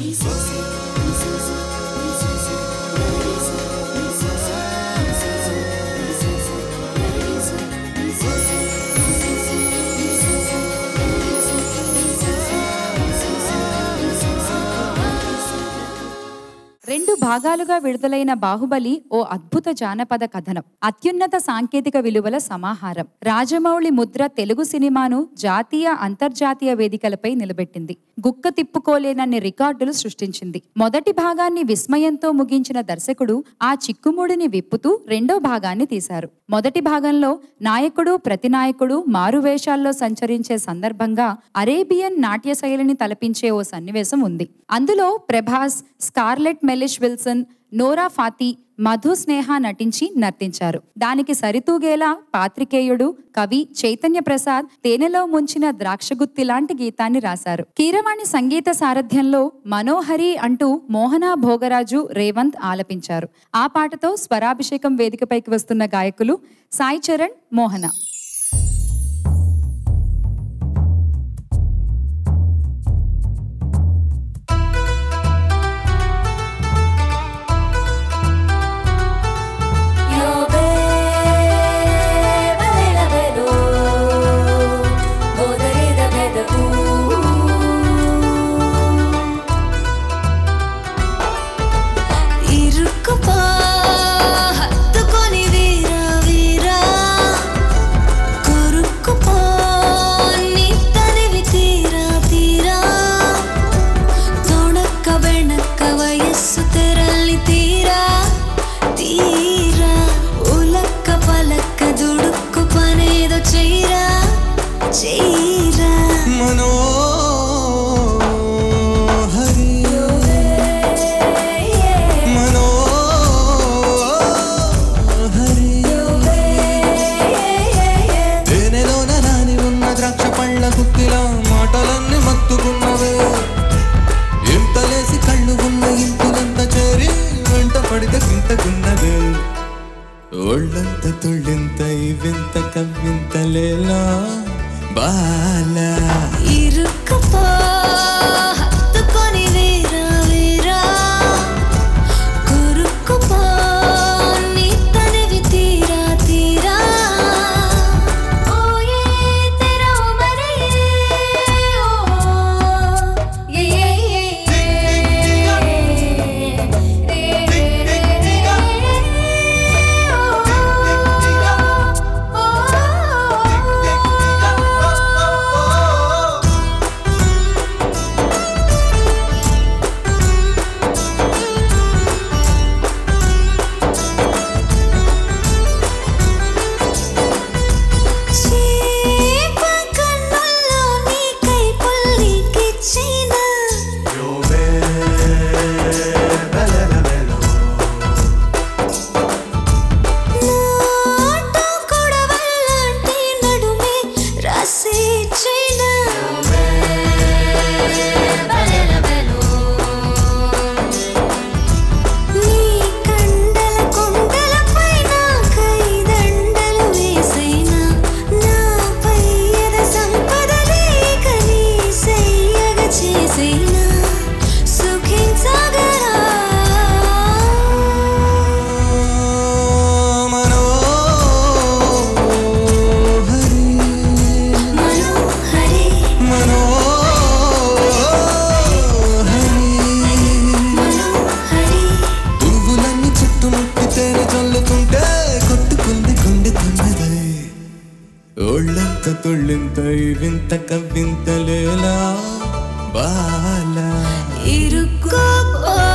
రెండు భాగాలుగా విడుదలైన బాహుబలి ఓ అద్భుత జానపద కథనం అత్యున్నత సాంకేతిక విలువల సమాహారం రాజమౌళి ముద్ర తెలుగు సినిమాను జాతీయ అంతర్జాతీయ వేదికలపై నిలబెట్టింది గుక్క తిప్పుకోలేనన్ని రికార్డులు సృష్టించింది మొదటి భాగాన్ని విస్మయంతో ముగించిన దర్శకుడు ఆ చిక్కుముడిని విప్పుతూ రెండో భాగాన్ని తీశారు మొదటి భాగంలో నాయకుడు ప్రతినాయకుడు మారువేషాల్లో సంచరించే సందర్భంగా అరేబియన్ నాట్య శైలిని తలపించే ఓ సన్నివేశం ఉంది అందులో ప్రభాస్ స్కార్లెట్ మెలిష్ విల్సన్ నోరా ఫాతి మధు స్నేహ నటించి నర్తించారు దానికి సరితూగేలా పాత్రికేయుడు కవి చైతన్య ప్రసాద్ తేనెలో ముంచిన ద్రాక్షగుత్తి లాంటి గీతాన్ని రాశారు కీరవాణి సంగీత సారథ్యంలో మనోహరి అంటూ మోహన భోగరాజు రేవంత్ ఆలపించారు ఆ పాటతో స్వరాభిషేకం వేదికపైకి వస్తున్న గాయకులు సాయి చరణ్ మోహన Yo beba de la bedo, bodari da beda ఇరుక్కుపో హత్తుకొని వీరా వీరా కొరుక్కుపో నీ తనివి తీరా తీరా తొణక్క వెనక్క వయస్సు తెరలి తీరా తీరా ఉలక్క పలక్క దుడుక్కు పనేదో చెయ్యరా చెయ్యరా మనోహరి మనోహరి తేనెలోన రాని ఉన్న ద్రాక్ష పళ్ళ కుక్కిలా మాటలన్నీ మత్తుకున్నవే ఇంతలేసి కళ్ళు ఉన్న ఇంతులంత చేరి వెంట పడితే వింతకున్నదే ఒళ్ళంత తుళ్ళింత ఈ వింత కవ్వింత లేలా బాలా ఇరుక్కుపో హత్తుకొని వీరా వీరా కొరుక్కుపో నీ తనివి తీరా తీరా ఓయే తెరా ఉమరే ఓ ఏ ఏ చీప కన్నుల్లో నీకై పుల్లికిచ్చిన నాటు కొడవల్లాంటి నడుమే రాసిచ్చిన నీ కండల కొండల పైన కైదండలు వేసైనా నాపై ఎద సంపద లేక నీ సయ్యగ చేసైనా సుఖించగరా మనోహరి మనోహరి మనోహరి మనోహరి పువ్వులన్నీ చుట్టుముట్టి తేనె చల్లుతుంటే కొట్టుకుంది గుండె తున్నదే ఒళ్ళంత తుళ్ళింత ఈ వింత కవ్వింత లేలా బాలా ఇరుక్కుపో